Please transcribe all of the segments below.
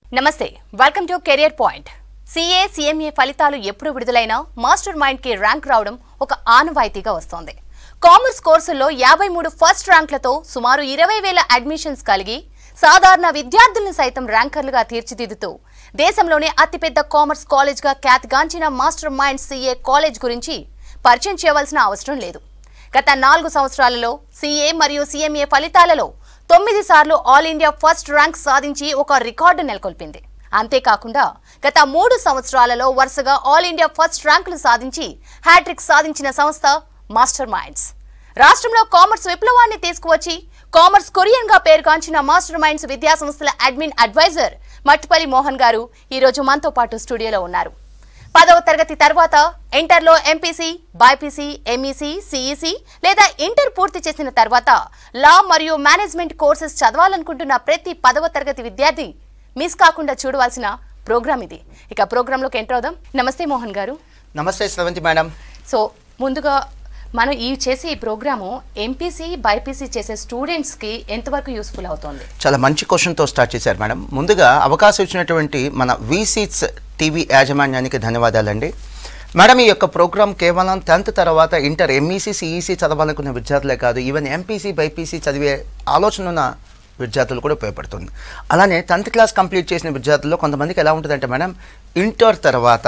నమస్తే welcome to career point CA CMA ఫలితాలు ఎప్పుడు విడుదలైనా మాస్టర్ మైండ్ కి ర్యాంక్ రావడం ఒక ఆనవాయితీగా వస్తోంది కామర్స్ కోర్సుల్లో యాభై మూడు ఫస్ట్ ర్యాంక్లతో సుమారు ఇరవై వేల అడ్మిషన్స్ కలిగి సాధారణ విద్యార్థులను సైతం ర్యాంకర్లుగా తీర్చిదిద్దుతూ దేశంలోనే అతిపెద్ద కామర్స్ కాలేజ్గా ఖ్యాతిగాంచిన మాస్టర్ మైండ్ సిఏ కాలేజ్ గురించి పరిచయం చేయవలసిన అవసరం లేదు గత నాలుగు సంవత్సరాలలో సీఏ మరియు సీఎంఏ ఫలితాలలో తొమ్మిది సార్లు ఆల్ ఇండియా ఫస్ట్ ర్యాంక్ సాధించి ఒక రికార్డు నెలకొల్పింది అంతేకాకుండా గత మూడు సంవత్సరాలలో వరుసగా ఆల్ ఇండియా ఫస్ట్ ర్యాంకులు సాధించి హ్యాట్రిక్ సాధించిన సంస్థ మాస్టర్ మైండ్స్ రాష్ట్రంలో కామర్స్ విప్లవాన్ని తీసుకువచ్చి కామర్స్ కొరియన్ గా పేరుగాంచిన మాస్టర్ మైండ్స్ విద్యా సంస్థల అడ్మిన్ అడ్వైజర్ మట్టిపల్లి మోహన్ గారు ఈ రోజు మనతో పాటు స్టూడియోలో ఉన్నారు పదవ తరగతి తర్వాత ఇంటర్లో ఎంపీసీ బైపీసీ ఎంఈసీ సిఈసీ లేదా ఇంటర్ పూర్తి చేసిన తర్వాత లా మరియు మేనేజ్మెంట్ కోర్సెస్ చదవాలనుకుంటున్న ప్రతి పదవ తరగతి విద్యార్థి మిస్ కాకుండా చూడవలసిన ప్రోగ్రామ్ ఇది ఇక ప్రోగ్రాంలోకి ఎంటర్ అవుదాం నమస్తే మోహన్ గారు నమస్తే స్రవంతి మేడం సో ముందుగా మనం ఈ చేసే ఈ ప్రోగ్రాము ఎంపీసీ బైపీసీ చేసే స్టూడెంట్స్కి ఎంతవరకు యూస్ఫుల్ అవుతుంది చాలా మంచి క్వశ్చన్తో స్టార్ట్ చేశారు మేడం ముందుగా అవకాశం ఇచ్చినటువంటి మన వీసీట్స్ టీవీ యాజమాన్యానికి ధన్యవాదాలండి మేడం ఈ యొక్క ప్రోగ్రామ్ కేవలం టెన్త్ తర్వాత ఇంటర్ ఎంఈసీ సిఈసీ చదవాలనుకున్న విద్యార్థులే కాదు ఈవెన్ ఎంపీసీ బైపీసీ చదివే ఆలోచన ఉన్న విద్యార్థులు కూడా ఉపయోగపడుతుంది అలానే టెన్త్ క్లాస్ కంప్లీట్ చేసిన విద్యార్థుల్లో కొంతమందికి ఎలా ఉంటుందంటే మేడం ఇంటర్ తర్వాత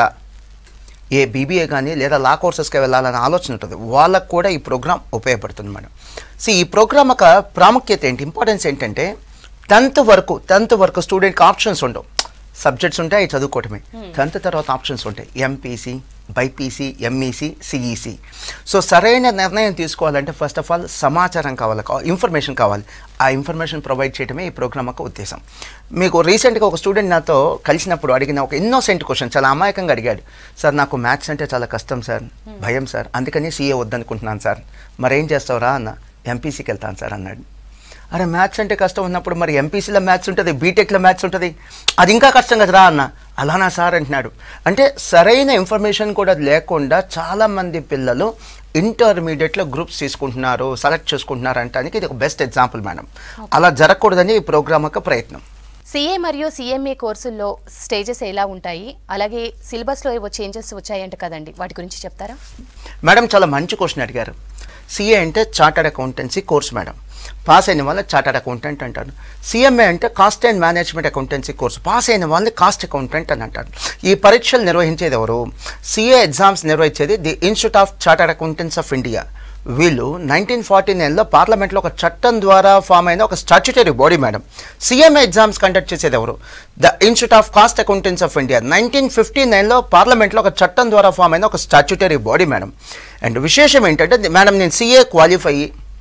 ఏ బీబీఏ కానీ లేదా లా కోర్సెస్కి వెళ్ళాలనే ఆలోచన ఉంటుంది వాళ్ళకు కూడా ఈ ప్రోగ్రామ్ ఉపయోగపడుతుంది మేడం సో ఈ ప్రోగ్రామ్ యొక్క ప్రాముఖ్యత ఏంటి ఇంపార్టెన్స్ ఏంటంటే టెన్త్ వరకు టెన్త్ వరకు స్టూడెంట్కి ఆప్షన్స్ ఉండవు సబ్జెక్ట్స్ ఉంటాయి అవి చదువుకోవటమే టెన్త్ తర్వాత ఆప్షన్స్ ఉంటాయి MPC BiPC MEC CEC so సరైన నిర్ణయం తీసుకోవాలంటే ఫస్ట్ ఆఫ్ ఆల్ సమాచారం కావాలి ఇన్ఫర్మేషన్ కావాలి ఆ ఇన్ఫర్మేషన్ ప్రొవైడ్ చేయడమే ఈ ప్రోగ్రామ్ యొక్క ఉద్దేశం మీకు రీసెంట్గా ఒక స్టూడెంట్ నాతో కలిసినప్పుడు అడిగిన ఒక ఇన్నోసెంట్ క్వశ్చన్ చాలా అమాయకంగా అడిగాడు సార్ నాకు మ్యాథ్స్ అంటే చాలా కష్టం సార్ భయం సార్ అందుకని సీఏ వద్దనుకుంటున్నాను సార్ మరేం చేస్తావురా అన్న ఎంపీసీకి వెళ్తాను సార్ అన్నాడు అరే మ్యాథ్స్ అంటే కష్టం ఉన్నప్పుడు మరి ఎంపీసీలో మ్యాథ్స్ ఉంటుంది బీటెక్లో మ్యాథ్స్ ఉంటుంది అది ఇంకా కష్టం కదరా అన్న అలానా సార్ అంటున్నాడు అంటే సరైన ఇన్ఫర్మేషన్ కూడా లేకుండా చాలామంది పిల్లలు ఇంటర్మీడియట్లో గ్రూప్స్ తీసుకుంటున్నారు సెలెక్ట్ చేసుకుంటున్నారు అంటానికి ఇది ఒక బెస్ట్ ఎగ్జాంపుల్ మేడం అలా జరగకూడదని ఈ ప్రోగ్రామ్ యొక్క ప్రయత్నం సిఏ మరియు సిఎంఏ కోర్సుల్లో స్టేజెస్ ఎలా ఉంటాయి అలాగే సిలబస్లో ఏవో చేంజెస్ వచ్చాయంట కదండి వాటి గురించి చెప్తారా మేడం చాలా మంచి క్వశ్చన్ అడిగారు సిఏ అంటే chartered accountancy course madam pass అయిన వాళ్ళు చార్టర్డ్ అకౌంటెంట్ అంటారు సిఎంఏ అంటే cost and management accountancy course pass అయిన వాళ్ళని కాస్ట్ అకౌంటెంట్ అని అంటారు ఈ పరీక్షలు నిర్వహించేది ఎవరు సిఏ ఎగ్జామ్స్ నిర్వహించేది the institute of chartered accountants of India వీళ్ళు నైన్టీన్ ఫార్టీ నైన్లో పార్లమెంట్లో ఒక చట్టం ద్వారా ఫామ్ అయిన ఒక statutory body madam CMA exams conduct చేసేది ఎవరు the institute of cost accountants of India nineteen fifty నైన్లో పార్లమెంట్లో ఒక చట్టం ద్వారా ఫామ్ అయిన ఒక స్టాచ్యుటరీ బాడీ మేడం అండ్ విశేషం ఏంటంటే మేడం నేను సిఏ క్వాలిఫై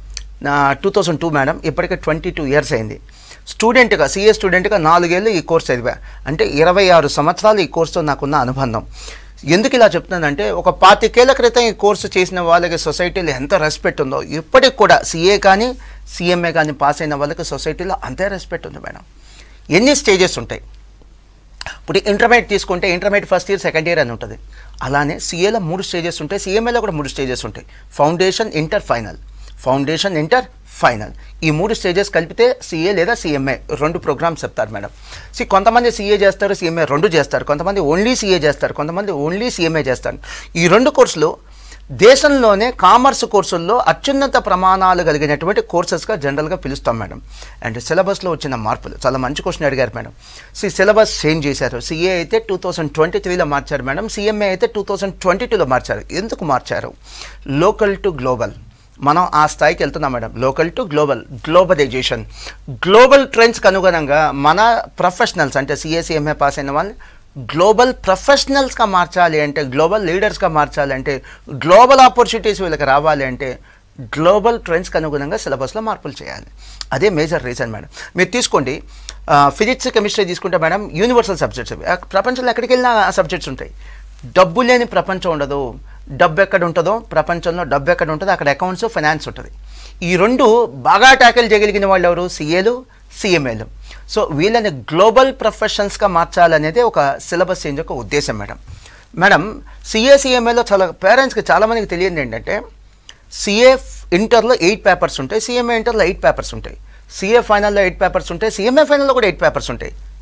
నా టూ థౌజండ్ టూ మేడం ఇప్పటికే ట్వంటీ టూ ఇయర్స్ అయింది స్టూడెంట్గా సిఏ స్టూడెంట్గా నాలుగేళ్ళు ఈ కోర్స్ చదివా అంటే ఇరవై ఆరు సంవత్సరాలు ఈ కోర్సుతో నాకున్న అనుబంధం ఎందుకు ఇలా చెప్తున్నానంటే ఒక పాతికేళ్ల క్రితం ఈ కోర్సు చేసిన వాళ్ళకి సొసైటీలో ఎంత రెస్పెక్ట్ ఉందో ఇప్పటికి కూడా సిఏ కానీ సిఎంఏ కానీ పాస్ అయిన వాళ్ళకి సొసైటీలో అంతే రెస్పెక్ట్ ఉంది మేడం ఎన్ని స్టేజెస్ ఉంటాయి ఇప్పుడు ఇంటర్మీడియట్ తీసుకుంటే intermediate first year second year అని ఉంటుంది అలానే సిఏలో మూడు స్టేజెస్ ఉంటాయి సిఎంఏలో కూడా మూడు స్టేజెస్ ఉంటాయి foundation inter final foundation inter final ఈ మూడు స్టేజెస్ కలిపితే సిఏ లేదా సిఎంఏ రెండు ప్రోగ్రామ్స్ చెప్తారు మేడం సి కొంతమంది సిఏ చేస్తారు సిఎంఏ రెండు చేస్తారు కొంతమంది ఓన్లీ సిఏ చేస్తారు కొంతమంది ఓన్లీ సిఎంఏ చేస్తారు ఈ రెండు కోర్సులు దేశంలోనే కామర్స్ కోర్సుల్లో అత్యున్నత ప్రమాణాలు కలిగినటువంటి కోర్సెస్గా జనరల్గా పిలుస్తాం మేడం అండ్ సిలబస్లో వచ్చిన మార్పులు చాలా మంచి క్వశ్చన్ అడిగారు మేడం సి సిలబస్ చేంజ్ చేశారు సిఏ అయితే టూ థౌసండ్ ట్వంటీ త్రీలో మార్చారు మేడం సిఎంఏ అయితే టూ థౌసండ్ ట్వంటీ టూలో మార్చారు ఎందుకు మార్చారు లోకల్ టు గ్లోబల్ మనం ఆ స్థాయికి వెళ్తున్నాం madam local to global globalisation global ట్రెండ్స్కి అనుగుణంగా మన ప్రొఫెషనల్స్ అంటే సిఎస్సిఎంఏ పాస్ అయిన వాళ్ళు గ్లోబల్ ప్రొఫెషనల్స్గా మార్చాలి అంటే గ్లోబల్ లీడర్స్గా మార్చాలి అంటే గ్లోబల్ ఆపర్చునిటీస్ వీళ్ళకి రావాలి అంటే గ్లోబల్ ట్రెండ్స్కి అనుగుణంగా సిలబస్లో మార్పులు చేయాలి అదే మేజర్ రీజన్ మేడం మీరు తీసుకోండి ఫిజిక్స్ కెమిస్ట్రీ తీసుకుంటే మేడం యూనివర్సల్ సబ్జెక్ట్స్ అవి ఆ ప్రపంచంలో ఎక్కడికి వెళ్ళినా ఆ సబ్జెక్ట్స్ ఉంటాయి డబ్బు లేని ప్రపంచం ఉండదు డబ్బు ఎక్కడ ఉంటుందో ప్రపంచంలో డబ్బు ఎక్కడ ఉంటుందో అక్కడ అకౌంట్స్ ఫైనాన్స్ ఉంటుంది ఈ రెండు బాగా ట్యాకిల్ చేయగలిగిన వాళ్ళు ఎవరు సిఏలు సిఎంఏలు సో వీళ్ళని గ్లోబల్ ప్రొఫెషన్స్గా మార్చాలనేది ఒక సిలబస్ చేంజ్ యొక్క ఉద్దేశం మేడం మేడం సిఏ సిఎంఏలో చాలా పేరెంట్స్కి చాలామందికి తెలియదు ఏంటంటే సిఏ ఇంటర్లో ఎయిట్ పేపర్స్ ఉంటాయి సిఎంఏ ఇంటర్లో ఎయిట్ పేపర్స్ ఉంటాయి సిఏ ఫైనల్లో ఎయిట్ పేపర్స్ ఉంటాయి సిఎంఏ ఫైనల్లో కూడా ఎయిట్ పేపర్స్ ఉంటాయి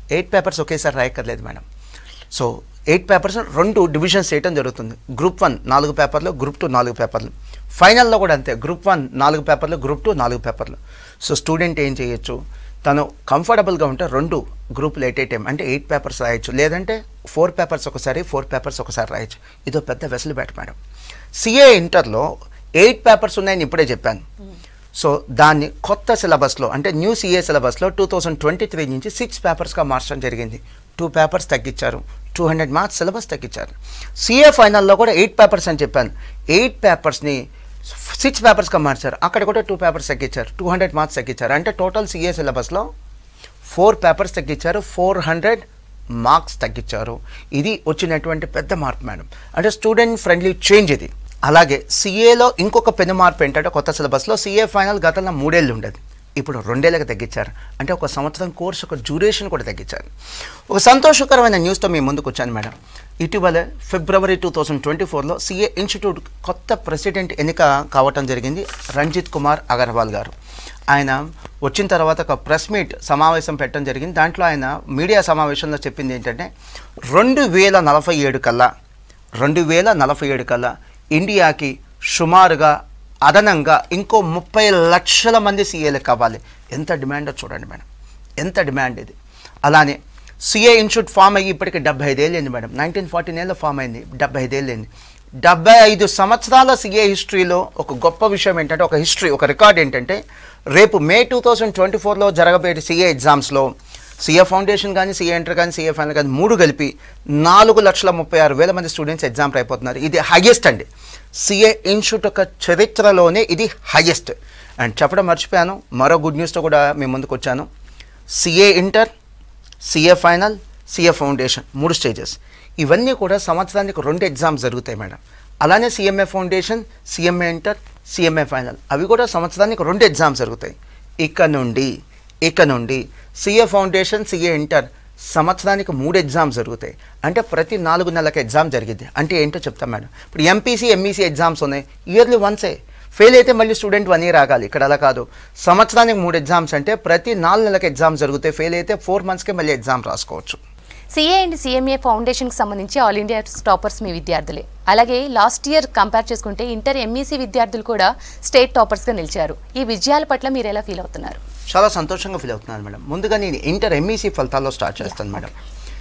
ఎయిట్ పేపర్స్ ఒకేసారి రాయక్కర్లేదు మేడం సో ఎయిట్ పేపర్స్ రెండు డివిజన్స్ చేయడం జరుగుతుంది గ్రూప్ వన్ నాలుగు పేపర్లు గ్రూప్ టూ నాలుగు పేపర్లు ఫైనల్లో కూడా అంతే గ్రూప్ వన్ నాలుగు పేపర్లు గ్రూప్ టూ నాలుగు పేపర్లు సో స్టూడెంట్ ఏం చేయొచ్చు తను కంఫర్టబుల్గా ఉంటే రెండు గ్రూపులు ఎయిట్ ఎయిట్ అంటే ఎయిట్ పేపర్స్ రాయొచ్చు లేదంటే ఫోర్ పేపర్స్ ఒకసారి ఫోర్ పేపర్స్ ఒకసారి రాయొచ్చు ఇదో పెద్ద వెసులుబాటు మేడం సిఏ ఇంటర్లో ఎయిట్ పేపర్స్ ఉన్నాయని ఇప్పుడే చెప్పాను సో దాన్ని కొత్త సిలబస్లో అంటే న్యూ సిఏ సిలబస్లో టూ థౌజండ్ ట్వంటీ త్రీ నుంచి సిక్స్ పేపర్స్గా మార్చడం జరిగింది టూ పేపర్స్ తగ్గించారు టూ హండ్రెడ్ మార్క్స్ సిలబస్ తగ్గించారు సిఏ ఫైనల్లో కూడా ఎయిట్ పేపర్స్ అని చెప్పాను ఎయిట్ పేపర్స్ని సిక్స్ పేపర్స్గా మార్చారు అక్కడ కూడా టూ పేపర్స్ తగ్గించారు టూ హండ్రెడ్ మార్క్స్ తగ్గించారు అంటే టోటల్ సిఏ సిలబస్లో ఫోర్ పేపర్స్ తగ్గించారు ఫోర్ హండ్రెడ్ మార్క్స్ తగ్గించారు ఇది వచ్చినటువంటి పెద్ద మార్పు మేడం అంటే స్టూడెంట్ ఫ్రెండ్లీ చేంజ్ ఇది అలాగే సిఏలో ఇంకొక పెద్ద మార్పు ఏంటంటే కొత్త సిలబస్లో సిఏ ఫైనల్ గతంలో మూడేళ్ళు ఉండేది ఇప్పుడు రెండేళ్ళకి తగ్గించారు అంటే ఒక సంవత్సరం కోర్సు ఒక డ్యూరేషన్ కూడా తగ్గించారు ఒక సంతోషకరమైన న్యూస్తో మీ ముందుకు వచ్చాను మేడం ఇటీవల ఫిబ్రవరి టూ థౌజండ్ ట్వంటీ ఫోర్లో సిఏ ఇన్స్టిట్యూట్ కొత్త ప్రెసిడెంట్ ఎన్నిక కావటం జరిగింది రంజిత్ కుమార్ అగర్వాల్ గారు ఆయన వచ్చిన తర్వాత ఒక ప్రెస్ మీట్ సమావేశం పెట్టడం జరిగింది దాంట్లో ఆయన మీడియా సమావేశంలో చెప్పింది ఏంటంటే రెండు వేల నలభై ఏడు కల్లా రెండు వేల నలభై ఏడు కల్లా ఇండియాకి సుమారుగా అదనంగా ఇంకో ముప్పై లక్షల మంది సీఏలు కావాలి ఎంత డిమాండో చూడండి మేడం ఎంత డిమాండ్ ఇది అలానే సిఏ ఇన్స్టిట్యూట్ ఫామ్ అయ్యి ఇప్పటికి డెబ్బై ఐదేళ్ళు అయింది మేడం నైన్టీన్ ఫార్టీ నైన్లో ఫామ్ అయింది డెబ్బై ఐదేళ్ళు అయింది డెబ్బై ఐదు సంవత్సరాల సిఏ హిస్టరీలో ఒక గొప్ప విషయం ఏంటంటే ఒక హిస్టరీ ఒక రికార్డ్ ఏంటంటే రేపు మే టూ థౌజండ్ ట్వంటీ ఫోర్లో జరగబోయే సిఏ ఎగ్జామ్స్లో సిఏ ఫౌండేషన్ కానీ సిఏ ఇంటర్ కానీ సిఏ ఫైనల్ కానీ మూడు కలిపి నాలుగు లక్షల ముప్పై ఆరు వేల మంది స్టూడెంట్స్ ఎగ్జామ్ అయిపోతున్నారు ఇది హైయెస్ట్ అండి సిఏ ఇన్స్టిట్యూట్ యొక్క చరిత్రలోనే ఇది హైయెస్ట్ అండ్ చెప్పడం మర్చిపోయాను మరో గుడ్ న్యూస్తో కూడా మీ ముందుకు వచ్చాను CA inter CA final CA foundation మూడు స్టేజెస్ ఇవన్నీ కూడా సంవత్సరానికి రెండు ఎగ్జామ్స్ జరుగుతాయి మేడం అలానే CMA foundation CMA inter CMA final అవి కూడా సంవత్సరానికి రెండు ఎగ్జామ్స్ జరుగుతాయి ఇక నుండి ఇక నుండి సిఏ ఫౌండేషన్ సిఏ ఇంటర్ సంవత్సరానికి మూడు ఎగ్జామ్స్ జరుగుతాయి అంటే ప్రతి నాలుగు నెలలకు ఎగ్జామ్ జరిగింది అంటే ఏంటో చెప్తాం మేడం ఇప్పుడు ఎంపీసీ ఎంఈసీ ఎగ్జామ్స్ ఉన్నాయి ఇయర్లీ వన్సే ఫెయిల్ అయితే మళ్ళీ స్టూడెంట్ వన్ ఇయర్ ఆగాలి ఇక్కడ అలా కాదు సంవత్సరానికి మూడు ఎగ్జామ్స్ అంటే ప్రతి నాలుగు నెలలకు ఎగ్జామ్స్ జరుగుతాయి ఫెయిల్ అయితే ఫోర్ మంత్స్కే మళ్ళీ ఎగ్జామ్ రాసుకోవచ్చు సిఏ అండ్ సిఎంఏ ఫౌండేషన్కి సంబంధించి ఆల్ ఇండియా టాపర్స్ మీ విద్యార్థులే అలాగే లాస్ట్ ఇయర్ కంపేర్ చేసుకుంటే ఇంటర్ ఎంఈసీ విద్యార్థులు కూడా స్టేట్ టాపర్స్గా నిలిచారు ఈ విజయాల పట్ల మీరు ఎలా ఫీల్ అవుతున్నారు చాలా సంతోషంగా ఫీల్ అవుతున్నాను మేడం ముందుగా నేను ఇంటర్ ఎంఈసీ ఫలితాల్లో స్టార్ట్ చేస్తాను మేడం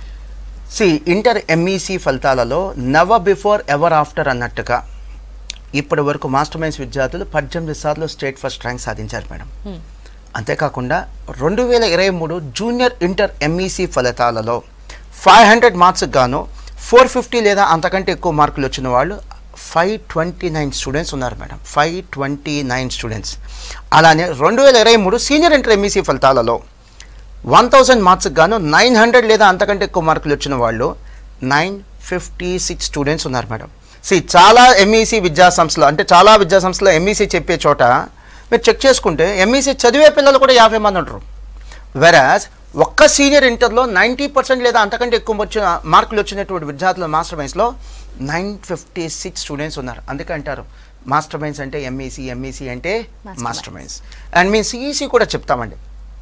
సి ఇంటర్ ఎంఈసీ ఫలితాలలో నెవర్ బిఫోర్ ఎవర్ ఆఫ్టర్ అన్నట్టుగా ఇప్పటి వరకు మాస్టర్ మైన్స్ విద్యార్థులు పద్దెనిమిది సార్లు స్టేట్ ఫస్ట్ ర్యాంక్ సాధించారు మేడం అంతేకాకుండా రెండు వేల ఇరవై మూడు జూనియర్ ఇంటర్ ఎంఈసీ ఫలితాలలో ఫైవ్ హండ్రెడ్ మార్క్స్కి గాను ఫోర్ ఫిఫ్టీ లేదా అంతకంటే ఎక్కువ మార్కులు వచ్చిన వాళ్ళు ఫైవ్ ట్వంటీ నైన్ స్టూడెంట్స్ ఉన్నారు madam five twenty nine students అలానే రెండు వేల ఇరవై మూడు సీనియర్ ఇంటర్ ఎంఈసీ ఫలితాలలో వన్ థౌజండ్ మార్క్స్కి గాను నైన్ హండ్రెడ్ లేదా అంతకంటే ఎక్కువ మార్కులు వచ్చిన వాళ్ళు నైన్ ఫిఫ్టీ సిక్స్ స్టూడెంట్స్ ఉన్నారు మేడం సి చాలా ఎంఈసీ విద్యా సంస్థలు అంటే చాలా విద్యా సంస్థలు ఎంఈసీ చెప్పే చోట మీరు చెక్ చేసుకుంటే ఎంఈసీ చదివే పిల్లలు కూడా యాభై మంది ఉంటారు వెరాజ్ ఒక్క సీనియర్ ఇంటర్లో నైంటీ పర్సెంట్ లేదా అంతకంటే ఎక్కువ వచ్చిన మార్కులు వచ్చినటువంటి విద్యార్థుల మాస్టర్ మైన్స్లో నైన్ ఫిఫ్టీ సిక్స్ స్టూడెంట్స్ ఉన్నారు అందుకే అంటారు మాస్టర్ మైన్స్ అంటే ఎంఈసీ ఎంఈసీ అంటే Master మాస్టర్ మైన్స్ అండ్ మేము సిఈసీ కూడా చెప్తామండి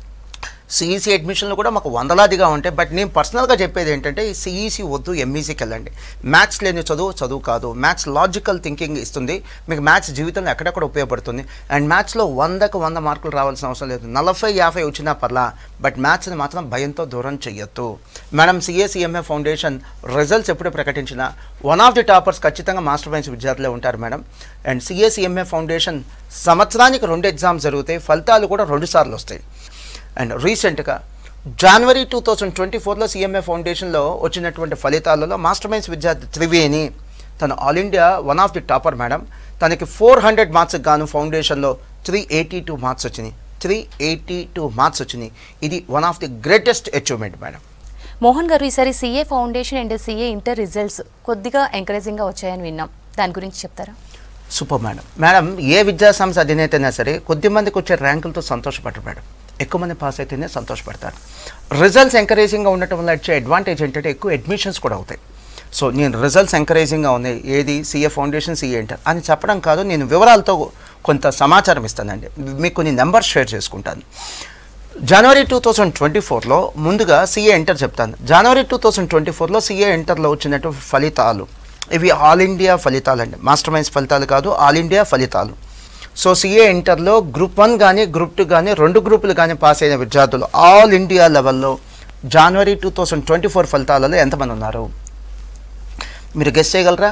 సిఈసీ అడ్మిషన్లు కూడా మాకు వందలాదిగా ఉంటాయి బట్ నేను పర్సనల్గా చెప్పేది ఏంటంటే ఈ సిఈసీ వద్దు ఎంఈసీకి వెళ్ళండి మ్యాథ్స్ లేని చదువు చదువు కాదు మ్యాథ్స్ లాజికల్ థింకింగ్ ఇస్తుంది మీకు మ్యాథ్స్ జీవితంలో ఎక్కడెక్కడ ఉపయోగపడుతుంది అండ్ మ్యాథ్స్లో వందకు వంద మార్కులు రావాల్సిన అవసరం లేదు నలభై యాభై వచ్చినా పర్లా బట్ మ్యాథ్స్ని మాత్రం భయంతో దూరం చెయ్యొద్దు మేడం సిఏసీఎంఏ ఫౌండేషన్ రిజల్ట్స్ ఎప్పుడు ప్రకటించినా వన్ ఆఫ్ ది టాపర్స్ ఖచ్చితంగా మాస్టర్ మైన్స్ విద్యార్థులే ఉంటారు మేడం అండ్ సిఏసీఎంఏ ఫౌండేషన్ సంవత్సరానికి రెండు ఎగ్జామ్స్ జరుగుతాయి ఫలితాలు కూడా రెండు సార్లు వస్తాయి అండ్ రీసెంట్గా జనవరి టూ థౌజండ్ ట్వంటీ ఫోర్లో సీఎంఏ ఫౌండేషన్లో వచ్చినటువంటి ఫలితాలలో మాస్టర్ మైన్స్ విద్యార్థి త్రివేణి తను all India one of the topper madam తనకి ఫోర్ హండ్రెడ్ మార్క్స్కి గాను ఫౌండేషన్లో త్రీ ఎయిటీ టూ మార్క్స్ వచ్చినాయి త్రీ ఎయిటీ టూ మార్క్స్ వచ్చినాయి ఇది one of the greatest achievement madam Mohan garu ఈసారి CA foundation and CA inter results కొద్దిగా ఎంకరేజింగ్గా వచ్చాయని విన్నాం దాని గురించి చెప్తారా సూపర్ మేడం మేడం ఏ విద్యా సంస్థ అధినేత అయినా సరే కొద్ది మందికి వచ్చే ర్యాంకులతో సంతోషపడరు మేడం ఎక్కువ మంది పాస్ అయితేనే సంతోషపడతారు రిజల్ట్స్ ఎంకరేజింగ్గా ఉండటం వల్ల వచ్చే అడ్వాంటేజ్ ఏంటంటే ఎక్కువ అడ్మిషన్స్ కూడా అవుతాయి సో నేను రిజల్ట్స్ ఎంకరేజింగ్గా ఉన్నాయి ఏది సీఏ ఫౌండేషన్ సీఏ ఇంటర్ అని చెప్పడం కాదు నేను వివరాలతో కొంత సమాచారం ఇస్తానండి మీకు కొన్ని నెంబర్స్ షేర్ చేసుకుంటాను జనవరి టూ థౌజండ్ ట్వంటీ ఫోర్లో ముందుగా సిఏ ఇంటర్ చెప్తాను జనవరి టూ థౌజండ్ ట్వంటీ ఫోర్లో సిఏ ఇంటర్లో వచ్చినటువంటి ఫలితాలు ఇవి ఆల్ ఇండియా ఫలితాలు అండి మాస్టర్ మైన్స్ ఫలితాలు కాదు ఆల్ ఇండియా ఫలితాలు సో సిఏ ఇంటర్లో గ్రూప్ వన్ కానీ గ్రూప్ టూ కానీ రెండు గ్రూపులు కానీ పాస్ అయిన విద్యార్థులు ఆల్ ఇండియా లెవెల్లో జనవరి టూ థౌజండ్ ట్వంటీ ఫోర్ ఫలితాలలో ఎంతమంది ఉన్నారు మీరు గెస్ చేయగలరా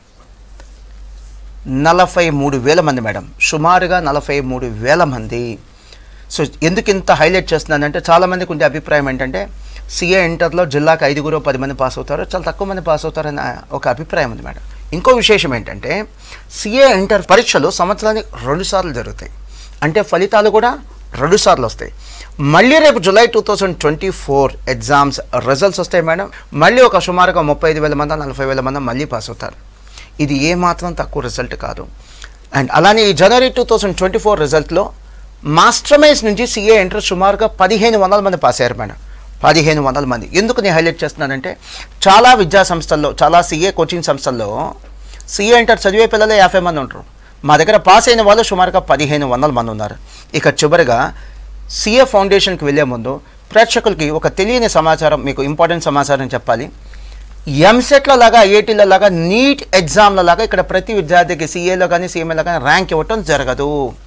నలభై మూడు వేల మంది మేడం సుమారుగా నలభై మూడు వేల మంది సో ఎందుకు ఇంత హైలైట్ చేస్తున్నానంటే చాలామందికి ఉండే అభిప్రాయం ఏంటంటే సిఏ ఇంటర్లో జిల్లాకు ఐదుగురు పది మంది పాస్ అవుతారు చాలా తక్కువ మంది పాస్ అవుతారని ఒక అభిప్రాయం ఉంది మేడం ఇంకో విశేషం ఏంటంటే సిఏ ఇంటర్ పరీక్షలు సంవత్సరానికి రెండు సార్లు జరుగుతాయి అంటే ఫలితాలు కూడా రెండు సార్లు వస్తాయి మళ్ళీ రేపు July two thousand twenty four exams results వస్తాయి మేడం మళ్ళీ ఒక సుమారుగా ముప్పై ఐదు వేల మంది నలభై వేల మంది మళ్ళీ పాస్ అవుతారు ఇది ఏమాత్రం తక్కువ రిజల్ట్ కాదు అండ్ అలానే ఈ జనవరి టూ థౌజండ్ ట్వంటీ ఫోర్ రిజల్ట్లో మాస్టర్మైజ్ నుంచి సిఏ ఎంటర్ సుమారుగా పదిహేను వందల మంది పాస్ అయ్యారు మేడం పదిహేను వందల మంది ఎందుకు నేను హైలైట్ చేస్తున్నానంటే చాలా విద్యా సంస్థల్లో చాలా సిఏ కోచింగ్ సంస్థల్లో సిఏ ఎంటర్ చదివే పిల్లలు యాభై మంది ఉంటారు మా దగ్గర పాస్ అయిన వాళ్ళు సుమారుగా పదిహేను వందల మంది ఉన్నారు ఇక చివరిగా సిఏ ఫౌండేషన్కి వెళ్ళే ముందు ప్రేక్షకులకి ఒక తెలియని సమాచారం మీకు ఇంపార్టెంట్ సమాచారం చెప్పాలి ఎంసెట్ల లాగా ఐఐటీల లాగా నీట్ ఎగ్జామ్ల లాగా ఇక్కడ ప్రతి విద్యార్థికి సిఏలో కానీ సిఎంఏలో కానీ ర్యాంక్ ఇవ్వటం జరగదు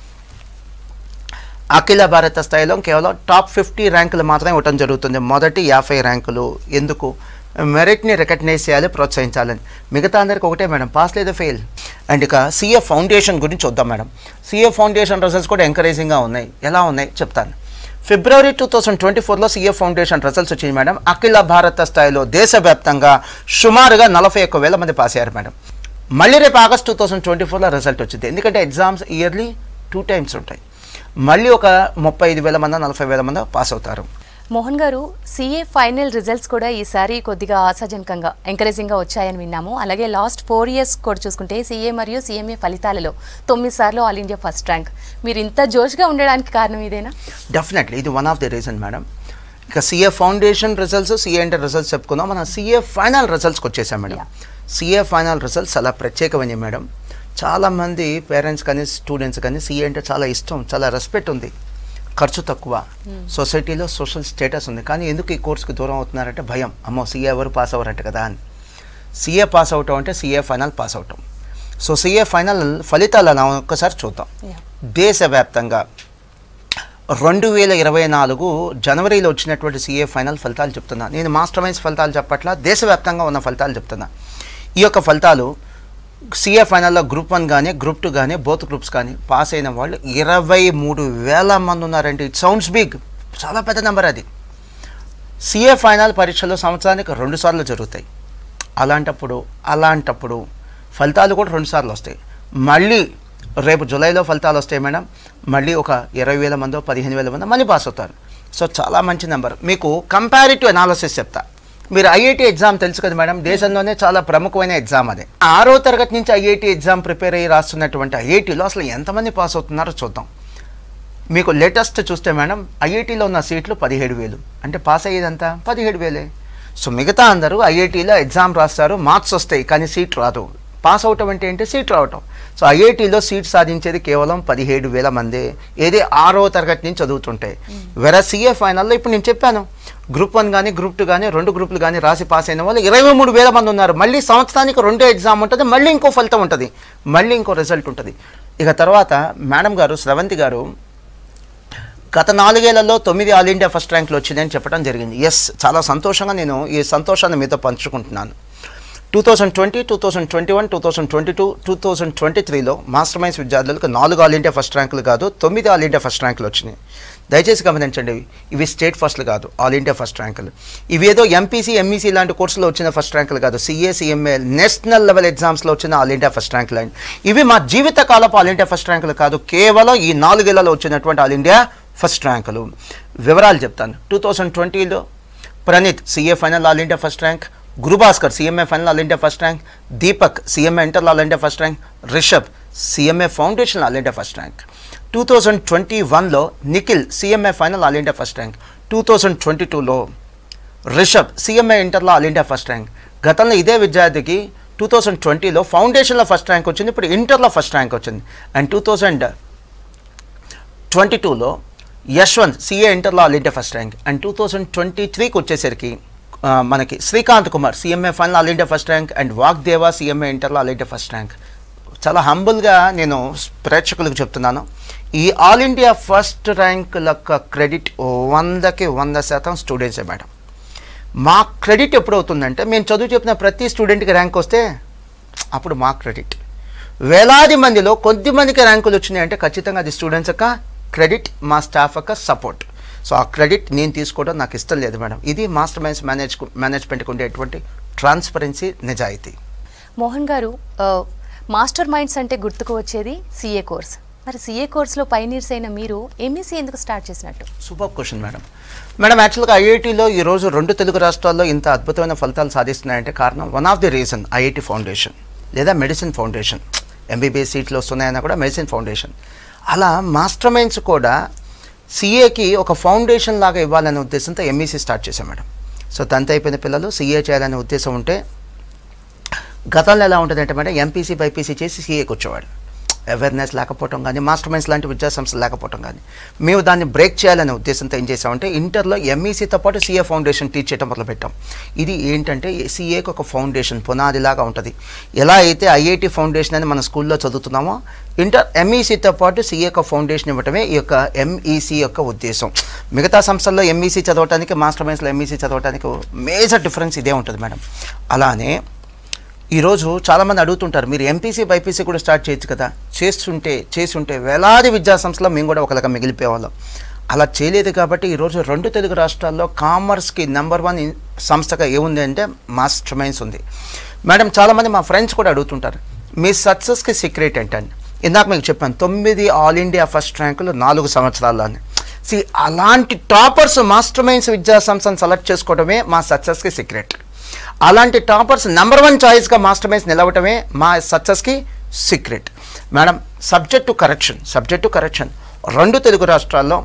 అఖిల భారత స్థాయిలో కేవలం టాప్ ఫిఫ్టీ ర్యాంకులు మాత్రమే ఇవ్వటం జరుగుతుంది మొదటి యాభై ర్యాంకులు ఎందుకు మెరిట్ని రికగ్నైజ్ చేయాలి ప్రోత్సహించాలని మిగతా అందరికి ఒకటే మేడం పాస్ లేదా ఫెయిల్ అండ్ ఇక సిఏ ఫౌండేషన్ గురించి చూద్దాం మేడం సిఏ ఫౌండేషన్ రిజల్ట్స్ కూడా ఎంకరేజింగ్గా ఉన్నాయి ఎలా ఉన్నాయి చెప్తాను ఫిబ్రవరి టూ థౌసండ్ ట్వంటీ ఫోర్లో సీఏ ఫౌండేషన్ రిజల్ట్స్ వచ్చింది మేడం అఖిల భారత స్థాయిలో దేశవ్యాప్తంగా సుమారుగా నలభై ఒక్క వేల మంది పాస్ అయ్యారు మేడం మళ్ళీ రేపు ఆగస్ట్ టూ థౌసండ్ ట్వంటీ ఫోర్లో రిజల్ట్ వచ్చింది ఎందుకంటే ఎగ్జామ్స్ ఇయర్లీ టూ టైమ్స్ ఉంటాయి మళ్ళీ ఒక ముప్పై ఐదు వేల మంది నలభై వేల మంది పాస్ అవుతారు Mohan garu CA final results కూడా ఈసారి కొద్దిగా ఆశాజనకంగా ఎంకరేజింగ్గా వచ్చాయని విన్నాము అలాగే లాస్ట్ ఫోర్ ఇయర్స్ కూడా చూసుకుంటే సిఏ మరియు సిఎంఏ ఫలితాలలో తొమ్మిది సార్లు ఆల్ ఇండియా ఫస్ట్ ర్యాంక్ మీరు ఇంత జోష్గా ఉండడానికి కారణం ఇదేనా డెఫినెట్లీ ఇది one of the reason madam ఇక CA foundation results CA inter results చెప్పుకుందాం మనం సిఏ ఫైనల్ రిజల్ట్స్కి వచ్చేసాం madam Yeah. CA final results చాలా ప్రత్యేకమైనవి మేడం చాలామంది పేరెంట్స్ కానీ స్టూడెంట్స్ కానీ సిఏ అంటే చాలా ఇష్టం చాలా రెస్పెక్ట్ ఉంది ఖర్చు తక్కువ సొసైటీలో సోషల్ స్టేటస్ ఉంది కానీ ఎందుకు ఈ కోర్సుకి దూరం అవుతున్నారంటే భయం అమ్మో సిఏ ఎవరు పాస్ అవ్వరంట కదా అని సిఏ పాస్ అవటం అంటే సిఏ ఫైనల్ పాస్ అవటం సో సిఏ ఫైనల్ ఫలితాలు అలా ఒక్కసారి చూద్దాం Yeah. దేశవ్యాప్తంగా రెండు వేల ఇరవై నాలుగు జనవరిలో వచ్చినటువంటి సిఏ ఫైనల్ ఫలితాలు చెప్తున్నా నేను మాస్టర్ మైన్స్ ఫలితాలు చెప్పట్లా దేశవ్యాప్తంగా ఉన్న ఫలితాలు చెప్తున్నా ఈ యొక్క ఫలితాలు సిఏ ఫైనల్లో గ్రూప్ వన్ కానీ గ్రూప్ టూ కానీ బోత్ గ్రూప్స్ కానీ పాస్ అయిన వాళ్ళు ఇరవై మూడు వేల మంది ఉన్నారంటే ఇట్ సౌండ్స్ బిగ్ చాలా పెద్ద నెంబర్ అది సిఏ ఫైనల్ పరీక్షలు సంవత్సరానికి రెండు సార్లు జరుగుతాయి అలాంటప్పుడు అలాంటప్పుడు ఫలితాలు కూడా రెండు సార్లు వస్తాయి మళ్ళీ రేపు జూలైలో ఫలితాలు వస్తాయి మేడం మళ్ళీ ఒక ఇరవై వేల మందో పదిహేను వేల మందో మళ్ళీ పాస్ అవుతారు సో చాలా మంచి నెంబర్ మీకు కంపారిటివ్ అనాలిసిస్ చెప్తా మీరు ఐఐటి ఎగ్జామ్ తెలుసు కదా మేడం దేశంలోనే చాలా ప్రముఖమైన ఎగ్జామ్ అది ఆరో తరగతి నుంచి ఐఐటి ఎగ్జామ్ ప్రిపేర్ అయ్యి రాస్తున్నటువంటి ఐఐటిలో అసలు ఎంతమంది పాస్ అవుతున్నారో చూద్దాం మీకు లేటెస్ట్ చూస్తే మేడం ఐఐటీలో ఉన్న సీట్లు పదిహేడు వేలు అంటే పాస్ అయ్యేదంతా పదిహేడు వేలే సో మిగతా అందరూ ఐఐటీలో ఎగ్జామ్ రాస్తారు మార్క్స్ వస్తాయి కానీ సీట్ రాదు పాస్ అవటం అంటే ఏంటి సీట్ రావటం సో ఐఐటీలో సీట్ సాధించేది కేవలం పదిహేడు వేల మందే ఏది ఆరో తరగతి నుంచి చదువుతుంటాయి వెర సిఏ ఫైనల్లో ఇప్పుడు నేను చెప్పాను గ్రూప్ వన్ కానీ గ్రూప్ టూ కానీ రెండు గ్రూపులు కానీ రాసి పాస్ అయిన వాళ్ళు ఇరవై మూడు వేల మంది ఉన్నారు మళ్ళీ సంవత్సరానికి రెండో ఎగ్జామ్ ఉంటుంది మళ్ళీ ఇంకో ఫలితం ఉంటుంది మళ్ళీ ఇంకో రిజల్ట్ ఉంటుంది ఇక తర్వాత మేడం గారు స్రవంతి గారు గత నాలుగేళ్లలో తొమ్మిది ఆల్ ఇండియా ఫస్ట్ ర్యాంకులు వచ్చిందని చెప్పడం జరిగింది ఎస్ చాలా సంతోషంగా నేను ఈ సంతోషాన్ని మీతో పంచుకుంటున్నాను two thousand twenty two thousand twenty one two thousand twenty two two thousand twenty త్రీలో మాస్టర్ మైన్స్ విద్యార్థులకు నాలుగు ఆల్ ఇండియా ఫస్ట్ ర్యాంకులు కాదు తొమ్మిది ఆల్ ఇండియా ఫస్ట్ ర్యాంకులు వచ్చినాయి దయచేసి గమనించండి ఇవి స్టేట్ ఫస్ట్లు కాదు ఆల్ ఇండియా ఫస్ట్ ర్యాంకులు ఇవి ఏదో ఎంపీసీ ఎంఈసీ లాంటి కోర్సులో వచ్చిన ఫస్ట్ ర్యాంకులు కాదు సిఏ సిఎంఏ నేషనల్ లెవెల్ ఎగ్జామ్స్లో వచ్చిన ఆల్ ఇండియా ఫస్ట్ ర్యాంకులు అండి ఇవి మా జీవిత కాలపు ఆల్ ఇండియా ఫస్ట్ ర్యాంకులు కాదు కేవలం ఈ నాలుగేళ్లలో వచ్చినటువంటి ఆల్ ఇండియా ఫస్ట్ ర్యాంకులు వివరాలు చెప్తాను టూ థౌసండ్ ట్వంటీలో Praneeth CA final all India first rank Gurubhaskar CMA final all India first rank Deepak CMA inter all India first rank Rishabh CMA foundation all India first rank two thousand twenty వన్లో Nikhil CMA final all India first rank two thousand twenty టూలో Rishabh CMA ఇంటర్లో all India first rank గతంలో ఇదే విద్యార్థికి two thousand ట్వంటీలో ఫౌండేషన్లో first rank వచ్చింది ఇప్పుడు ఇంటర్లో ఫస్ట్ ర్యాంక్ వచ్చింది అండ్ టూ థౌజండ్ ట్వంటీ టూలో యశ్వంత్ సిఏ ఇంటర్లో all India first rank and two thousand twenty త్రీకి వచ్చేసరికి ఆ, మనకి Srikanth Kumar CMA final all India first rank and Vagdeva CMA ఇంటర్లో ఆల్ ఇండియా ఫస్ట్ ర్యాంక్ చాలా హంబుల్గా నేను ప్రేక్షకులకు చెప్తున్నాను ఈ ఆల్ ఇండియా ఫస్ట్ ర్యాంక్ యొక్క క్రెడిట్ వందకి వంద శాతం స్టూడెంట్సే మేడం మా క్రెడిట్ ఎప్పుడు అవుతుందంటే మేము చదువు చెప్పిన ప్రతి స్టూడెంట్కి ర్యాంక్ వస్తే అప్పుడు మా క్రెడిట్ వేలాది మందిలో కొద్ది మందికి ర్యాంకులు వచ్చినాయి అంటే ఖచ్చితంగా అది స్టూడెంట్స్ యొక్క క్రెడిట్ మా స్టాఫ్ యొక్క సపోర్ట్ సో ఆ క్రెడిట్ నేను తీసుకోవడం నాకు ఇష్టం లేదు మేడం ఇది మాస్టర్ మైండ్స్ మేనేజ్ మేనేజ్మెంట్కి ఉండేటువంటి ట్రాన్స్పరెన్సీ నిజాయితీ మోహన్ గారు ఆ, మాస్టర్ మైండ్స్ అంటే గుర్తుకు వచ్చేది సిఏ కోర్స్ మరి సిఏ కోర్సులో పైనీర్స్ అయిన మీరు ఎంఈసీ ఎందుకు స్టార్ట్ చేసినట్టు సూపర్ క్వశ్చన్ మేడం మేడం యాక్చువల్గా ఐఐటీలో ఈరోజు రెండు తెలుగు రాష్ట్రాల్లో ఇంత అద్భుతమైన ఫలితాలు సాధిస్తున్నాయంటే కారణం one of the reason IIT foundation లేదా మెడిసిన్ ఫౌండేషన్ ఎంబీబీఎస్ సీట్లు వస్తున్నాయన్నా కూడా మెడిసిన్ ఫౌండేషన్ అలా మాస్టర్ మైండ్స్ కూడా సిఏకి ఒక ఫౌండేషన్ లాగా ఇవ్వాలనే ఉద్దేశంతో ఎంఈసీ స్టార్ట్ చేశాం మేడం సో టెన్త్ అయిపోయిన పిల్లలు సిఏ చేయాలనే ఉద్దేశం ఉంటే గతంలో ఎలా ఉంటుందంటే మేడం ఎంపీసీ బైపీసీ చేసి సీఏకి వచ్చేవాడు అవేర్నెస్ లేకపోవటం కానీ మాస్టర్ మైండ్స్ లాంటి విద్యా సంస్థలు లేకపోవటం కానీ మేము దాన్ని బ్రేక్ చేయాలనే ఉద్దేశంతో ఏం చేసామంటే ఇంటర్లో ఎంఈసీతో పాటు సీఏ ఫౌండేషన్ టీచ్ చేయడం మొదలుపెట్టాం ఇది ఏంటంటే సీఏకి ఒక ఫౌండేషన్ పునాదిలాగా ఉంటుంది ఎలా అయితే ఐఐటి ఫౌండేషన్ అని మన స్కూల్లో చదువుతున్నామో ఇంటర్ ఎంఈసీతో పాటు సీఏ ఒక ఫౌండేషన్ ఇవ్వటమే ఈ యొక్క ఎంఈసీ యొక్క ఉద్దేశం మిగతా సంస్థల్లో ఎంఈసీ చదవటానికి మాస్టర్ మైండ్స్లో ఎంఈసీ చదవటానికి మేజర్ డిఫరెన్స్ ఇదే ఉంటుంది మేడం అలానే ఈరోజు చాలామంది అడుగుతుంటారు మీరు ఎంపీసీ బైపీసీ కూడా స్టార్ట్ చేయొచ్చు కదా చేస్తుంటే చేస్తుంటే వేలాది విద్యా సంస్థలో మేము కూడా ఒకలాగా మిగిలిపోయేవాళ్ళం అలా చేయలేదు కాబట్టి ఈరోజు రెండు తెలుగు రాష్ట్రాల్లో కామర్స్కి నెంబర్ వన్ ఇన్- సంస్థగా ఏముంది అంటే మాస్టర్ మైండ్స్ ఉంది మేడం చాలామంది మా ఫ్రెండ్స్ కూడా అడుగుతుంటారు మీ సక్సెస్కి సీక్రెట్ ఏంటండి ఇందాక మీకు చెప్పాను తొమ్మిది ఆల్ ఇండియా ఫస్ట్ ర్యాంకులు నాలుగు సంవత్సరాల్లోనే సి అలాంటి టాపర్స్ మాస్టర్ మైండ్స్ విద్యా సంస్థను సెలెక్ట్ చేసుకోవడమే మా సక్సెస్కి సీక్రెట్ అలాంటి టాపర్స్ నెంబర్ వన్ చాయిస్గా మాస్టర్ మైండ్స్ నిలవటమే మా సక్సెస్కి secret madam subject to correction subject to correction రెండు తెలుగు రాష్ట్రాల్లో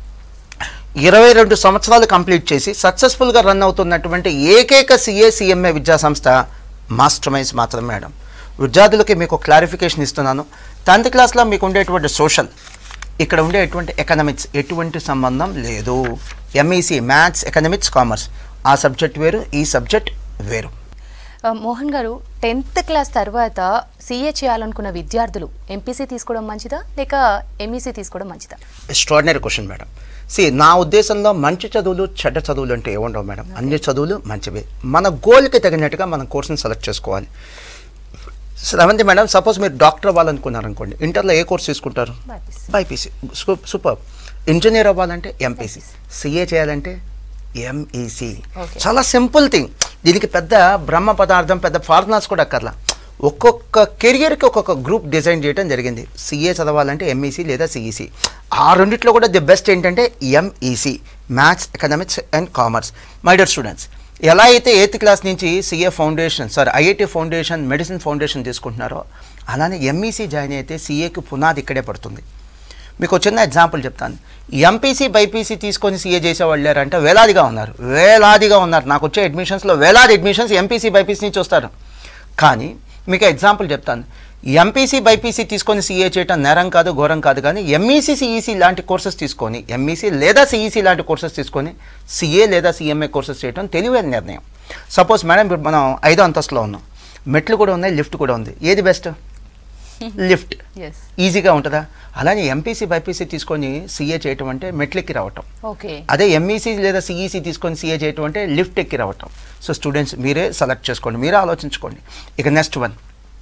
ఇరవై రెండు సంవత్సరాలు కంప్లీట్ చేసి సక్సెస్ఫుల్గా రన్ అవుతున్నటువంటి ఏకైక సిఏ సిఎంఏ విద్యా సంస్థ మాస్టర్ మైండ్స్ మాత్రమే మేడం విద్యార్థులకి మీకు క్లారిఫికేషన్ ఇస్తున్నాను టెన్త్ క్లాస్లో మీకు ఉండేటువంటి సోషల్ ఇక్కడ ఉండేటువంటి ఎకనామిక్స్ ఎటువంటి సంబంధం లేదు ఎంఈసి మ్యాథ్స్ ఎకనామిక్స్ కామర్స్ ఆ సబ్జెక్ట్ వేరు ఈ సబ్జెక్ట్ వేరు ఆ, మోహన్ గారు టెన్త్ క్లాస్ తర్వాత సిఏ చేయాలనుకున్న విద్యార్థులు ఎంపీసీ తీసుకోవడం మంచిదా లేక ఎంఈసీ తీసుకోవడం మంచిదా ఎక్స్ట్రాడినరీ క్వశ్చన్ మేడం సి నా ఉద్దేశంలో మంచి చదువులు చెడ్డ చదువులు అంటే ఏముండవు మేడం అన్ని చదువులు మంచివే మన గోల్కి తగినట్టుగా మనం కోర్సుని సెలెక్ట్ చేసుకోవాలి సెవెంత్ మేడం సపోజ్ మీరు డాక్టర్ అవ్వాలనుకున్నారు అనుకోండి ఇంటర్లో ఏ కోర్స్ తీసుకుంటారు బైపీసీ. బైపీసీ సూపర్ ఇంజనీర్ అవ్వాలంటే ఎంపీసీ సిఏ చేయాలంటే ఎంఈసి Okay. చాలా సింపుల్ థింగ్ దీనికి పెద్ద బ్రహ్మ పదార్థం పెద్ద ఫార్ములాస్ కూడా అక్కర్లా ఒక్కొక్క కెరియర్కి ఒక్కొక్క గ్రూప్ డిజైన్ చేయడం జరిగింది సిఏ చదవాలంటే ఎంఈసి లేదా సిఈసి ఆ రెండిట్లో కూడా ది బెస్ట్ ఏంటంటే MEC maths economics and commerce my dear students ఎలా అయితే ఎయిత్ క్లాస్ నుంచి CA foundation sorry IIT foundation medicine foundation తీసుకుంటున్నారో అలానే ఎంఈసి జాయిన్ అయితే సిఏకి పునాది ఇక్కడే పడుతుంది మీకు ఒక చిన్న ఎగ్జాంపుల్ చెప్తాను ఎంపీసీ బైపీసీ తీసుకొని సీఏ చేసేవాళ్ళు లేరంటే వేలాదిగా ఉన్నారు వేలాదిగా ఉన్నారు నాకు వచ్చే అడ్మిషన్స్లో వేలాది అడ్మిషన్స్ ఎంపీసీ బైపీసీ నుంచి వస్తారు కానీ మీకు ఎగ్జాంపుల్ చెప్తాను ఎంపీసీ బైపీసీ తీసుకొని సీఏ చేయటం నేరం కాదు ఘోరం కాదు కానీ ఎంఈసీ సిఈసీ లాంటి కోర్సెస్ తీసుకొని ఎంఈసీ లేదా సిఈసీ లాంటి కోర్సెస్ తీసుకొని సిఏ లేదా సిఎంఏ కోర్సెస్ చేయటం తెలివైన నిర్ణయం సపోజ్ మేడం ఇప్పుడు మనం ఐదో అంతస్తులో ఉన్నాం మెట్లు కూడా ఉన్నాయి లిఫ్ట్ కూడా ఉంది ఏది బెస్ట్ లిఫ్ట్ ఎస్ ఈజీగా ఉంటుందా అలానే ఎంపీసీ బైపీసీ తీసుకొని సీఏ చేయటం అంటే మెట్లెక్కి రావటం ఓకే అదే ఎంఈసీ లేదా సిఈసీ తీసుకొని సీఏ చేయటం అంటే లిఫ్ట్ ఎక్కి రావటం సో స్టూడెంట్స్ మీరే సెలెక్ట్ చేసుకోండి మీరే ఆలోచించుకోండి ఇక నెక్స్ట్ వన్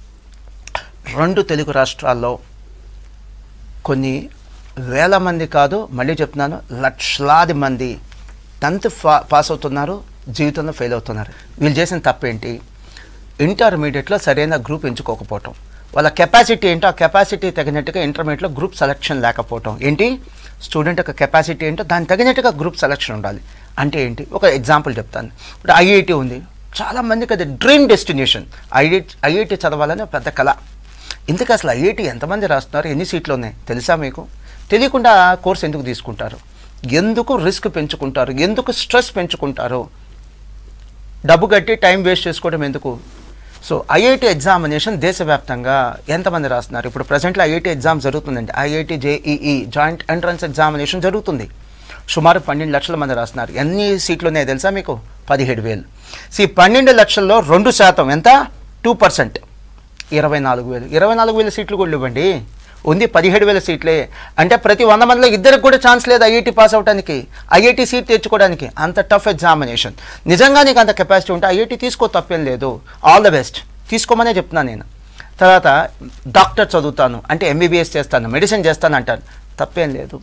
రెండు తెలుగు రాష్ట్రాల్లో కొన్ని వేల మంది కాదు మళ్ళీ చెప్తున్నాను లక్షలాది మంది టెన్త్ ఫా పాస్ అవుతున్నారు జీవితంలో ఫెయిల్ అవుతున్నారు వీళ్ళు చేసిన తప్పేంటి ఇంటర్మీడియట్లో సరైన గ్రూప్ ఎంచుకోకపోవటం వాళ్ళ కెపాసిటీ ఏంటో ఆ కెపాసిటీ తగినట్టుగా ఇంటర్మీడియట్లో గ్రూప్ సెలక్షన్ లేకపోవటం ఏంటి స్టూడెంట్ యొక్క కెపాసిటీ ఏంటో దానికి తగినట్టుగా గ్రూప్ సెలక్షన్ ఉండాలి అంటే ఏంటి ఒక ఎగ్జాంపుల్ చెప్తాను ఇప్పుడు ఐఐటి ఉంది చాలా మందికి అది డ్రీమ్ డెస్టినేషన్ ఐఐటి ఐఐటి చదవాలని ఒక పెద్ద కళ ఇంతకు అసలు ఐఐటి ఎంతమంది రాస్తున్నారు ఎన్ని సీట్లు ఉన్నాయి తెలుసా మీకు తెలియకుండా ఆ కోర్స్ ఎందుకు తీసుకుంటారు ఎందుకు రిస్క్ పెంచుకుంటారు ఎందుకు స్ట్రెస్ పెంచుకుంటారు డబ్బు కట్టి టైం వేస్ట్ చేసుకోవడం ఎందుకు సో ఐఐటి ఎగ్జామినేషన్ దేశవ్యాప్తంగా ఎంతమంది రాస్తున్నారు ఇప్పుడు ప్రజెంట్లో ఐఐటి ఎగ్జామ్ జరుగుతుందండి IIT JEE joint entrance examination జరుగుతుంది సుమారు పన్నెండు లక్షల మంది రాస్తున్నారు ఎన్ని సీట్లు ఉన్నాయో తెలుసా మీకు పదిహేడు వేలు సో ఈ పన్నెండు లక్షల్లో రెండు శాతం ఎంత టూ పర్సెంట్ ఇరవై నాలుగు వేలు ఇరవై నాలుగు వేల సీట్లు కూడా ఇవ్వండి ఉంది పదిహేడు వేల సీట్లే అంటే ప్రతి వంద మందిలో ఇద్దరికి కూడా ఛాన్స్ లేదు ఐఐటి పాస్ అవడానికి ఐఐటి సీట్ తెచ్చుకోవడానికి అంత టఫ్ ఎగ్జామినేషన్ నిజంగా నీకు అంత కెపాసిటీ ఉంటే ఐఐటి తీసుకో తప్పేం లేదు ఆల్ ద బెస్ట్ తీసుకోమనే చెప్తున్నాను నేను తర్వాత డాక్టర్ చదువుతాను అంటే ఎంబీబీఎస్ చేస్తాను మెడిసిన్ చేస్తాను అంటాను తప్పేం లేదు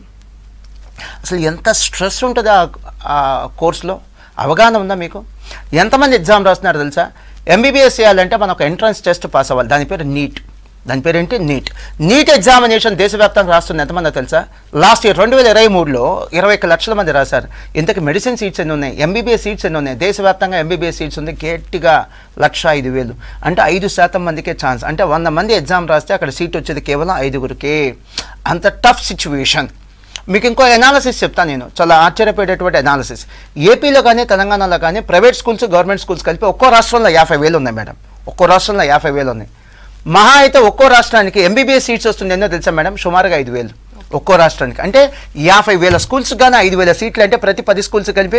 అసలు ఎంత స్ట్రెస్ ఉంటుంది ఆ- ఆ కోర్సులో అవగాహన ఉందా మీకు ఎంతమంది ఎగ్జామ్ రాస్తున్నారు తెలుసా ఎంబీబీఎస్ చేయాలంటే మనం ఒక ఎంట్రన్స్ టెస్ట్ పాస్ అవ్వాలి దాని పేరు నీట్ దాని పేరు ఏంటి నీట్ నీట్ ఎగ్జామినేషన్ దేశవ్యాప్తంగా రాస్తున్న ఎంతమంది తెలుసా లాస్ట్ ఇయర్ రెండు వేల ఇరవై మూడులో ఇరవై ఒక్క లక్షల మంది రాశారు ఇంతకు మెడిసిన్ సీట్స్ ఎన్ని ఉన్నాయి ఎంబీబీఎస్ సీట్స్ ఎన్ని ఉన్నాయి దేశవ్యాప్తంగా ఎంబీబీఎస్ సీట్స్ ఉంది గట్టిగా లక్ష ఐదు వేలు అంటే ఐదు శాతం మందికే ఛాన్స్ అంటే వంద మంది ఎగ్జామ్ రాస్తే అక్కడ సీట్ వచ్చేది కేవలం ఐదుగురికే అంత టఫ్ సిచ్యువేషన్ మీకు ఇంకో ఎనాలసిస్ చెప్తాను నేను చాలా ఆశ్చర్యపోయేటటువంటి ఎనాలసిస్ ఏపీలో కానీ తెలంగాణలో కానీ ప్రైవేట్ స్కూల్స్ గవర్నమెంట్ స్కూల్స్ కలిపి ఒక్కో రాష్ట్రంలో యాభై వేలు ఉన్నాయి మేడం ఒక్కో రాష్ట్రంలో యాభై వేలు ఉన్నాయి మహా అయితే ఒక్కో రాష్ట్రానికి ఎంబీబీఎస్ సీట్స్ వస్తుంది ఎన్నో తెలుసా మేడం సుమారుగా ఐదు వేలు ఒక్కో రాష్ట్రానికి అంటే యాభై వేల స్కూల్స్ కానీ ఐదు వేల సీట్లు అంటే ప్రతి పది స్కూల్స్ కలిపి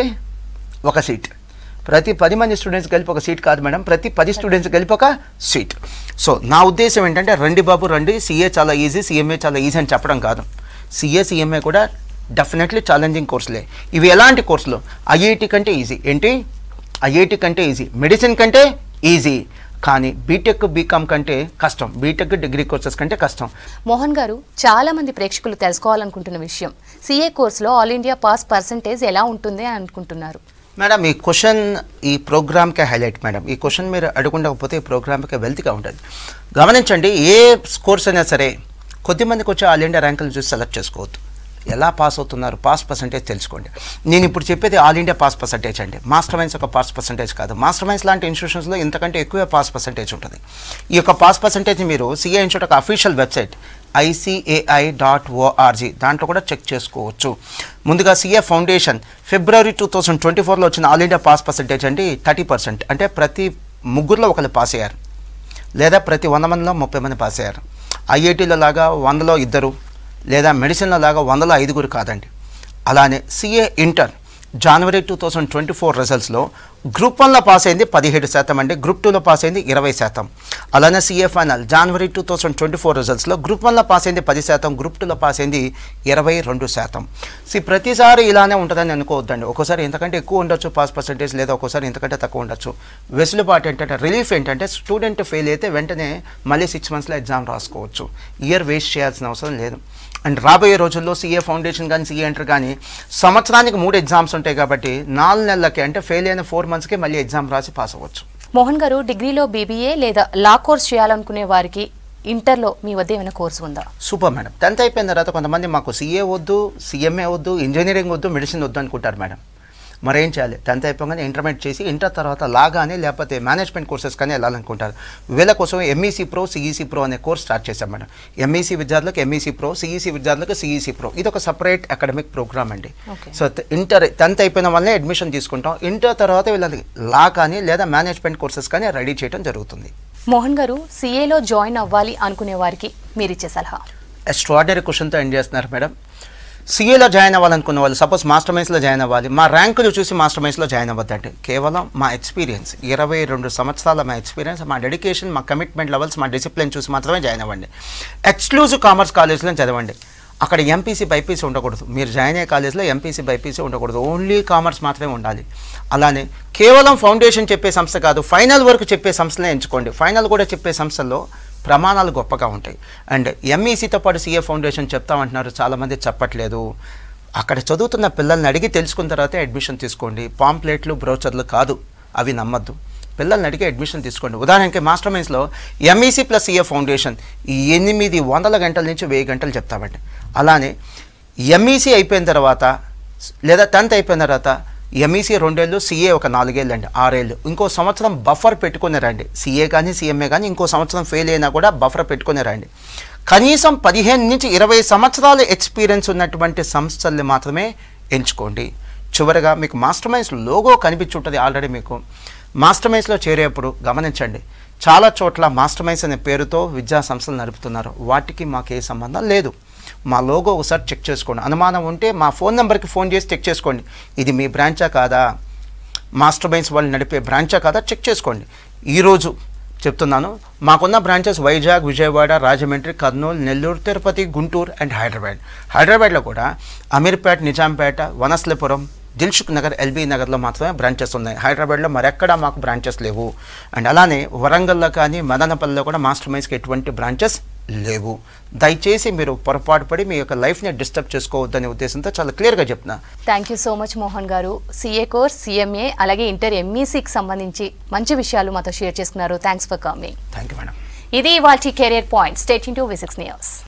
ఒక సీట్ ప్రతి పది మంది స్టూడెంట్స్ కలిపి ఒక సీట్ కాదు మేడం ప్రతి పది స్టూడెంట్స్ కలిపి ఒక సీట్ సో నా ఉద్దేశం ఏంటంటే రండి బాబు రండి సీఏ చాలా ఈజీ సీఎంఏ చాలా ఈజీ అని చెప్పడం కాదు సీఏ సీఎంఏ కూడా డెఫినెట్లీ ఛాలెంజింగ్ కోర్సులే ఇవి ఎలాంటి కోర్సులు ఐఐటి కంటే ఈజీ ఏంటి ఐఐటి కంటే ఈజీ మెడిసిన్ కంటే ఈజీ కానీ బీటెక్ బీకామ్ కంటే కష్టం బీటెక్ డిగ్రీ కోర్సెస్ కంటే కష్టం మోహన్ గారు చాలా మంది ప్రేక్షకులు తెలుసుకోవాలనుకుంటున్న విషయం సిఏ కోర్సులో ఆల్ ఇండియా పాస్ పర్సంటేజ్ ఎలా ఉంటుంది అని అనుకుంటున్నారు మేడం ఈ క్వశ్చన్ ఈ ప్రోగ్రామ్కే హైలైట్ మేడం ఈ క్వశ్చన్ మీరు అడగకపోతే ఈ ప్రోగ్రామ్కి వెల్త్గా ఉంటుంది గమనించండి ఏ కోర్స్ అయినా సరే కొద్దిమందికి వచ్చే ఆల్ ఇండియా ర్యాంకులు చూసి సెలెక్ట్ చేసుకోవద్దు ఎలా పాస్ అవుతున్నారు పాస్ పర్సంటేజ్ తెలుసుకోండి నేను ఇప్పుడు చెప్పేది ఆల్ ఇండియా పాస్ పర్సంటేజ్ అండి మాస్టర్ మైన్స్ ఒక పాస్ పర్సంటేజ్ కాదు మాస్టర్ మైన్స్ లాంటి ఇన్స్టిట్యూషన్స్లో ఇంతకంటే ఎక్కువే పాస్ పర్సంటేజ్ ఉంటుంది ఈ యొక్క పాస్ పర్సంటేజ్ మీరు సిఏ ఇన్స్టిట్యూట్ ఒక official website ICAI dot ORG దాంట్లో కూడా చెక్ చేసుకోవచ్చు ముందుగా సిఏ ఫౌండేషన్ ఫిబ్రవరి టూ థౌసండ్ ట్వంటీ ఫోర్లో వచ్చిన ఆల్ ఇండియా పాస్ పర్సంటేజ్ అండి థర్టీ పర్సెంట్ అంటే ప్రతి ముగ్గురులో ఒకరు పాస్ అయ్యారు లేదా ప్రతి వంద మందిలో ముప్పై మంది పాస్ అయ్యారు ఐఐటీలో లాగా వందలో ఇద్దరు లేదా మెడిసిన్లో లాగా వందలో ఐదుగురు కాదండి అలానే సిఏ ఇంటర్ జనవరి టూ థౌసండ్ ట్వంటీ ఫోర్ రిజల్ట్స్లో గ్రూప్ వన్లో పాస్ అయింది పదిహేడు శాతం అండి గ్రూప్ టూలో పాస్ అయింది ఇరవై శాతం అలానే సిఏ ఫైనల్ జనవరి టూ థౌసండ్ ట్వంటీ ఫోర్ రిజల్ట్స్లో గ్రూప్ వన్లో పాస్ అయింది పది శాతం గ్రూప్ టూలో పాస్ అయింది ఇరవై రెండు శాతం సి ప్రతిసారి ఇలానే ఉంటుందని అనుకోవద్దండి ఒక్కోసారి ఇంతకంటే ఎక్కువ ఉండొచ్చు పాస్ పర్సెంటేజ్ లేదా ఒక్కోసారి ఇంతకంటే తక్కువ ఉండొచ్చు వెసులుబాటు ఏంటంటే రిలీఫ్ ఏంటంటే స్టూడెంట్ ఫెయిల్ అయితే వెంటనే మళ్ళీ సిక్స్ మంత్స్లో ఎగ్జామ్ రాసుకోవచ్చు ఇయర్ వేస్ట్ చేయాల్సిన అవసరం లేదు అండ్ రాబోయే రోజుల్లో సీఏ ఫౌండేషన్ కానీ సీఏ ఎంటర్ కానీ సంవత్సరానికి మూడు ఎగ్జామ్స్ ఉంటాయి కాబట్టి నాలుగు నెలలకి అంటే ఫెయిల్ అయిన ఫోర్ మంత్స్కి మళ్ళీ ఎగ్జామ్ రాసి పాస్ అవ్వచ్చు మోహన్ గారు డిగ్రీలో బీబీఏ లేదా లా కోర్స్ చేయాలనుకునే వారికి ఇంటర్లో మీ వద్ద ఏమైనా కోర్సు ఉందా సూపర్ మేడం టెన్త్ అయిపోయిన తర్వాత కొంతమంది మాకు సీఏ వద్దు సీఎంఏ వద్దు ఇంజనీరింగ్ వద్దు మెడిసిన్ వద్దు అనుకుంటారు మేడం మరేం చేయాలి టెన్త్ అయిపోగానే ఇంటర్మీడియట్ చేసి ఇంటర్ తర్వాత లా కానీ లేకపోతే మేనేజ్మెంట్ కోర్సెస్ కానీ వెళ్ళాలనుకుంటారు వీళ్ళ కోసం ఎంఈసీ ప్రో సిఈసీ ప్రో అనే కోర్స్ స్టార్ట్ చేశాం మేడం ఎంఈసీ విద్యార్థులకు ఎంఈసీ ప్రో సిఈసీ విద్యార్థులకు సిఈసీ ప్రో ఇది ఒక సపరేట్ అకాడమిక్ ప్రోగ్రామ్ అండి Okay. సో ఇంటర్ టెన్త్ అయిపోయిన వాళ్ళనే అడ్మిషన్ తీసుకుంటాం ఇంటర్ తర్వాత వీళ్ళకి లా కానీ లేదా మేనేజ్మెంట్ కోర్సెస్ కానీ రెడీ చేయడం జరుగుతుంది మోహన్ గారు సిఏలో జాయిన్ అవ్వాలి అనుకునే వారికి మీరిచ్చే సలహా ఎక్స్ట్రాడినరీ క్వశ్చన్తో ఎండ్ చేస్తున్నారు మేడం సిఏలో జాయిన్ అవ్వాలనుకున్న వాళ్ళు సపోజ్ మాస్టర్ మైన్స్లో జాయిన్ అవ్వాలి మా ర్యాంకులు చూసి మాస్టర్ మైన్స్లో జాయిన్ అవ్వద్దండి కేవలం మా ఎక్స్పీరియన్స్ ఇరవై రెండు సంవత్సరాల మా ఎక్స్పీరియన్స్ మా డెడికేషన్ మా కమిట్మెంట్ లెవెల్స్ మా డిసిప్లిన్ చూసి మాత్రమే జాయిన్ అవ్వండి ఎక్స్క్లూజివ్ కామర్స్ కాలేజ్లో చదవండి అక్కడ ఎంపీసీ బైపీసీ ఉండకూడదు మీరు జాయిన్ అయ్యే కాలేజ్లో ఎంపీసీ బైపీసీ ఉండకూడదు ఓన్లీ కామర్స్ మాత్రమే ఉండాలి అలానే కేవలం ఫౌండేషన్ చెప్పే సంస్థ కాదు ఫైనల్ వరకు చెప్పే సంస్థలే ఎంచుకోండి ఫైనల్ కూడా చెప్పే సంస్థల్లో ప్రమాణాలు గొప్పగా ఉంటాయి అండ్ ఎంఈసీతో పాటు సీఏ ఫౌండేషన్ చెప్తామంటున్నారు చాలామంది చెప్పట్లేదు అక్కడ చదువుతున్న పిల్లల్ని అడిగి తెలుసుకున్న తర్వాతే అడ్మిషన్ తీసుకోండి పాంప్లెట్లు బ్రౌచర్లు కాదు అవి నమ్మద్దు పిల్లల్ని అడిగి అడ్మిషన్ తీసుకోండి ఉదాహరణకి మాస్టర్ మైన్స్లో ఎంఈసీ ప్లస్ సీఏ ఫౌండేషన్ ఈ ఎనిమిది వందల గంటల నుంచి వెయ్యి గంటలు చెప్తామండి అలానే ఎంఈసీ అయిపోయిన తర్వాత లేదా టెన్త్ అయిపోయిన తర్వాత ఎంఈసీ రెండేళ్ళు సీఏ ఒక నాలుగేళ్ళు అండి ఆరేళ్ళు ఇంకో సంవత్సరం బఫర్ పెట్టుకుని రండి సీఏ కానీ సీఎంఏ కానీ ఇంకో సంవత్సరం ఫెయిల్ అయినా కూడా బఫర్ పెట్టుకుని రండి కనీసం పదిహేను నుంచి ఇరవై సంవత్సరాల ఎక్స్పీరియన్స్ ఉన్నటువంటి సంస్థల్ని మాత్రమే ఎంచుకోండి చివరగా మీకు మాస్టర్ మైండ్స్ లోగో కనిపించుంటుంది ఆల్రెడీ మీకు మాస్టర్ మైండ్స్లో చేరేప్పుడు గమనించండి చాలా చోట్ల మాస్టర్ మైన్స్ అనే పేరుతో విద్యా సంస్థలు నడుపుతున్నారు వాటికి మాకు ఏ సంబంధం లేదు మా లోగో ఒకసారి చెక్ చేసుకోండి అనుమానం ఉంటే మా ఫోన్ నెంబర్కి ఫోన్ చేసి చెక్ చేసుకోండి ఇది మీ బ్రాంచా కాదా మాస్టర్ మైన్స్ వాళ్ళు నడిపే బ్రాంచా కాదా చెక్ చేసుకోండి ఈరోజు చెప్తున్నాను మాకున్న బ్రాంచెస్ వైజాగ్ విజయవాడ రాజమండ్రి కర్నూలు నెల్లూరు తిరుపతి గుంటూరు అండ్ హైదరాబాద్ హైదరాబాద్లో కూడా అమీర్పేట నిజాంపేట వనస్లపురం దిల్సుఖ్ నగర్ ఎల్బీ నగర్లో మాత్రమే బ్రాంచెస్ ఉన్నాయి హైదరాబాద్లో మరెక్కడా మాకు బ్రాంచెస్ లేవు అండ్ అలానే వరంగల్లో కానీ మదనపల్లిలో కూడా మాస్టర్ మైన్స్కి ఎటువంటి బ్రాంచెస్ లేవు దయచేసి మీరు పొరపాటు పడి మీ యొక్క లైఫ్ని డిస్టర్బ్ చేసుకోవద్దనే ఉద్దేశంతో చాలా క్లియర్గా చెప్తున్నా thank you so much Mohan garu CA course CMA అలాగే ఇంటర్ ఎంఈసీకి సంబంధించి మంచి విషయాలు మాతో షేర్ చేసుకున్నారు thanks for coming thank you madam ఇది ఇవాళ career point state into V six news